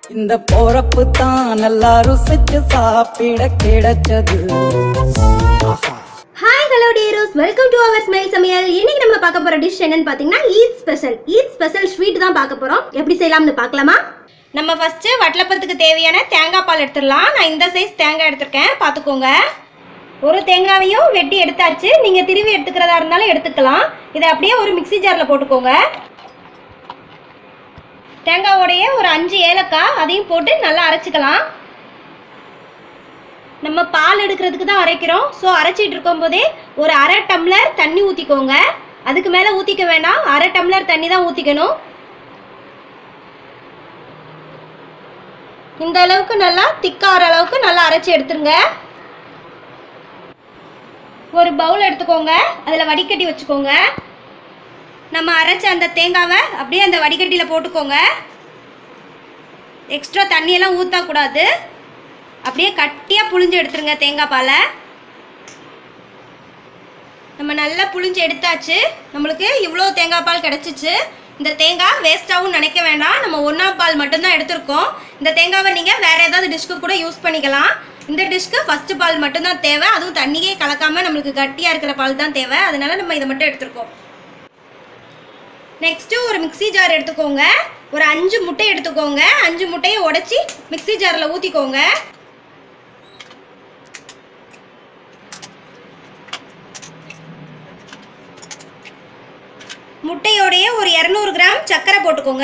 இந்த போறப்பு தான் நல்லா ருசிச்சு சாப்பிட கிடைச்சது ஆஹா ஹாய் ஹலோ டேரோஸ் வெல்கம் டு அவர் ஸ்மைல் சமையல் இன்னைக்கு நம்ம பார்க்க போற டிஷ் என்னன்னு பார்த்தீங்கன்னா Eid special Eid special sweet தான் பார்க்க போறோம் எப்படி செய்யலாம்னு பார்க்கலாமா நம்ம ஃபர்ஸ்ட் வட்டலப்பத்துக்கு தேவையான தேங்காய் பால் எடுத்துடலாம் நான் இந்த சைஸ் தேங்காய் எடுத்திருக்கேன் பார்த்துக்கோங்க ஒரு தேங்காவையும் வெட்டி எடுத்தாச்சு நீங்கள் திருவி எடுத்துக்கிறதா இருந்தாலும் எடுத்துக்கலாம் இதை அப்படியே ஒரு மிக்ஸி ஜாரில் போட்டுக்கோங்க தேங்காவோடைய ஒரு அஞ்சு ஏலக்காய் அதையும் போட்டு நல்லா அரைச்சிக்கலாம் நம்ம பால் எடுக்கிறதுக்கு தான் அரைக்கிறோம் ஸோ அரைச்சிட்டு இருக்கும்போதே ஒரு அரை டம்ளர் தண்ணி ஊற்றிக்கோங்க அதுக்கு மேலே ஊற்றிக்க வேண்டாம் அரை டம்ளர் தண்ணி தான் ஊற்றிக்கணும் இந்த அளவுக்கு நல்லா திக்காகிற அளவுக்கு நல்லா அரைச்சி எடுத்துருங்க ஒரு பவுல் எடுத்துக்கோங்க அதில் வடிகட்டி வச்சுக்கோங்க நம்ம அரைச்ச அந்த தேங்காவை அப்படியே அந்த வடிகட்டியில் போட்டுக்கோங்க எக்ஸ்ட்ரா தண்ணியெல்லாம் ஊற்றக்கூடாது அப்படியே கட்டியாக புழிஞ்சு எடுத்துருங்க தேங்காய் பாலை நம்ம நல்லா புழிஞ்சு எடுத்தாச்சு நம்மளுக்கு இவ்வளோ தேங்காய் பால் கிடச்சிச்சு இந்த தேங்காய் வேஸ்ட்டாகவும் நினைக்க வேண்டாம் நம்ம ஒன்றா பால் மட்டும்தான் எடுத்திருக்கோம் இந்த தேங்காவை நீங்கள் வேறு ஏதாவது டிஷ்க்கு கூட யூஸ் பண்ணிக்கலாம் இந்த டிஷ்க்கு ஃபஸ்ட்டு பால் மட்டும்தான் தேவை அதுவும் தண்ணியே கலக்காமல் நம்மளுக்கு கட்டியாக இருக்கிற பால் தான் தேவை அதனால நம்ம இதை மட்டும் எடுத்திருக்கோம் நெக்ஸ்ட்டு ஒரு மிக்ஸி ஜார் எடுத்துக்கோங்க ஒரு அஞ்சு முட்டை எடுத்துக்கோங்க அஞ்சு முட்டையை உடைச்சி மிக்ஸி ஜாரில் ஊற்றிக்கோங்க முட்டையோடைய ஒரு இரநூறு கிராம் சர்க்கரை போட்டுக்கோங்க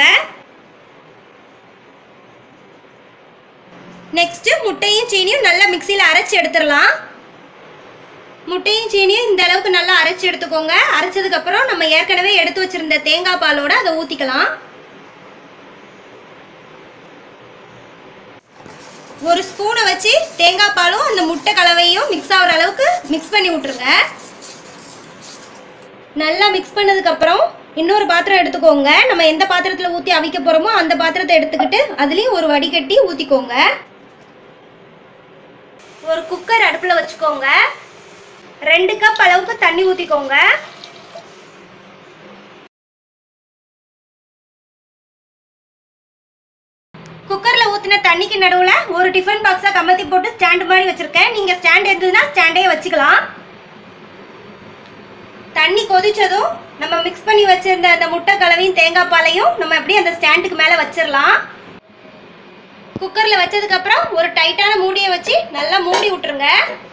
நெக்ஸ்ட் முட்டையும் சீனியும் நல்லா மிக்சியில் அரைச்சி எடுத்துடலாம் முட்டையும் சீனியும் இந்த அளவுக்கு நல்லா அரைச்சி எடுத்துக்கோங்க அரைச்சதுக்கப்புறம் நம்ம ஏற்கனவே எடுத்து வச்சிருந்த தேங்காய் பாலோட அதை ஊற்றிக்கலாம் ஒரு ஸ்பூனை வச்சு தேங்காய் பாலும் அந்த முட்டை கலவையும் மிக்ஸ் ஆகிற அளவுக்கு மிக்ஸ் பண்ணி விட்ருங்க நல்லா மிக்ஸ் பண்ணதுக்கப்புறம் இன்னொரு பாத்திரம் எடுத்துக்கோங்க நம்ம எந்த பாத்திரத்தில் ஊற்றி அவிக்க போகிறோமோ அந்த பாத்திரத்தை எடுத்துக்கிட்டு அதுலேயும் ஒரு வடிகட்டி ஊற்றிக்கோங்க ஒரு குக்கர் அடுப்பில் வச்சுக்கோங்க ரெண்டு கப் அளவுக்கு தண்ணி ஊற்றிக்கோங்க குக்கரில் ஊற்றின தண்ணிக்கு நடுவில் ஒரு டிஃபன் பாக்ஸை கமத்தி போட்டு ஸ்டாண்டு மாதிரி வச்சுருக்கேன் நீங்கள் ஸ்டாண்ட் இருந்ததுன்னா ஸ்டாண்டே வச்சுக்கலாம் தண்ணி கொதிச்சதும் நம்ம மிக்ஸ் பண்ணி வச்சிருந்த அந்த முட்டை கலவையும் தேங்காய் பாலையும் நம்ம அப்படியே அந்த ஸ்டாண்டுக்கு மேலே வச்சிடலாம் குக்கரில் வச்சதுக்கப்புறம் ஒரு டைட்டான மூடியை வச்சு நல்லா மூடி விட்டுருங்க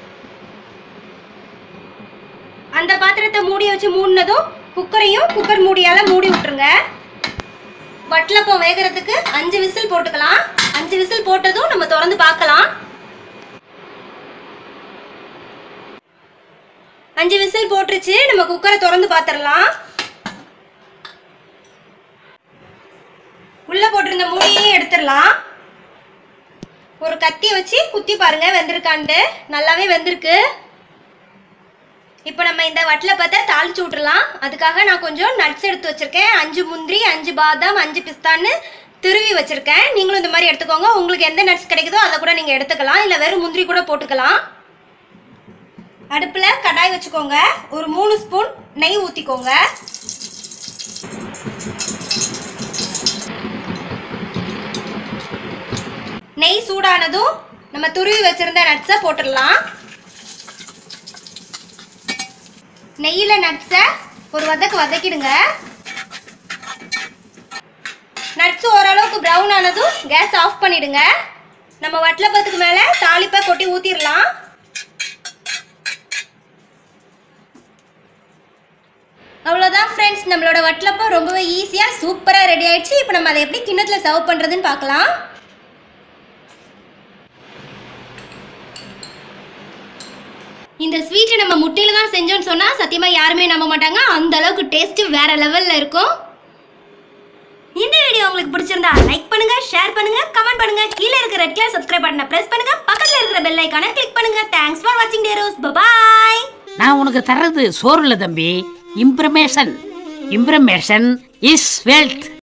அந்த பாத்திரத்தை மூடியை வச்சு மூடினதும் குக்கரையும் குக்கர் மூடியால் மூடி விட்டுருங்க வட்டலப்பம் வேகிறதுக்கு அஞ்சு விசில் போட்டுக்கலாம் அஞ்சு விசில் போட்டதும் நம்ம திறந்து பார்க்கலாம் அஞ்சு விசில் போட்டுருச்சு நம்ம குக்கரை திறந்து பார்த்துடலாம் உள்ள போட்டிருந்த மூடியையும் எடுத்துடலாம் ஒரு கத்தியை வச்சு குத்தி பாருங்க வெந்திருக்கான்ட்டு நல்லாவே வெந்திருக்கு இப்போ நம்ம இந்த வட்டில் பார்த்தா தாளிச்சு விட்டுறலாம் அதுக்காக நான் கொஞ்சம் நட்ஸ் எடுத்து வச்சிருக்கேன் அஞ்சு முந்திரி அஞ்சு பாதாம் அஞ்சு பிஸ்தான்னு திருவி வச்சிருக்கேன் நீங்களும் இந்த மாதிரி எடுத்துக்கோங்க உங்களுக்கு எந்த நட்ஸ் கிடைக்குதோ அதை கூட நீங்கள் எடுத்துக்கலாம் இல்லை வெறும் முந்திரி கூட போட்டுக்கலாம் அடுப்பில் கடாய் வச்சுக்கோங்க ஒரு மூணு ஸ்பூன் நெய் ஊற்றிக்கோங்க நெய் சூடானதும் நம்ம துருவி வச்சிருந்த நட்ஸை போட்டுடலாம் நெய்யில் நட்ஸை ஒரு வதக்கு வதக்கிடுங்க நட்ஸ் ஓரளவுக்கு ப்ரௌன் ஆனதும் கேஸ் ஆஃப் பண்ணிடுங்க நம்ம வட்டலப்பத்துக்கு மேலே தாளிப்பை கொட்டி ஊற்றிடலாம் அவ்வளோதான் ஃப்ரெண்ட்ஸ் நம்மளோட வட்டலப்பம் ரொம்பவே ஈஸியாக சூப்பராக ரெடி ஆயிடுச்சு இப்போ நம்ம அதை எப்படி கிண்ணத்தில் சர்வ் பண்ணுறதுன்னு பார்க்கலாம் இந்த ஸ்வீட்டை நம்ம முட்டையில தான் செஞ்சோம்னு சொன்னால் சத்தியமாக யாருமே நம்ப மாட்டாங்க அந்த அளவுக்கு டேஸ்ட்டு வேற லெவலில் இருக்கும் இந்த வீடியோ உங்களுக்கு பிடிச்சிருந்தா லைக் பண்ணுங்க ஷேர் பண்ணுங்க கமெண்ட் பண்ணுங்க கீழே இருக்கிற ரெட் கலர் சப்ஸ்கிரைப் பட்டனை பிரஸ் பண்ணுங்க பக்கத்துல இருக்கிற பெல் ஐக்கானை கிளிக் பண்ணுங்க தேங்க்ஸ் ஃபார் வாட்சிங் டேரோஸ் பபாய் நான் உனக்கு தர்றது சோறு இல்ல தம்பி இம்ப்ரமேஷன் இம்ப்ரமேஷன் இஸ் வெல்த்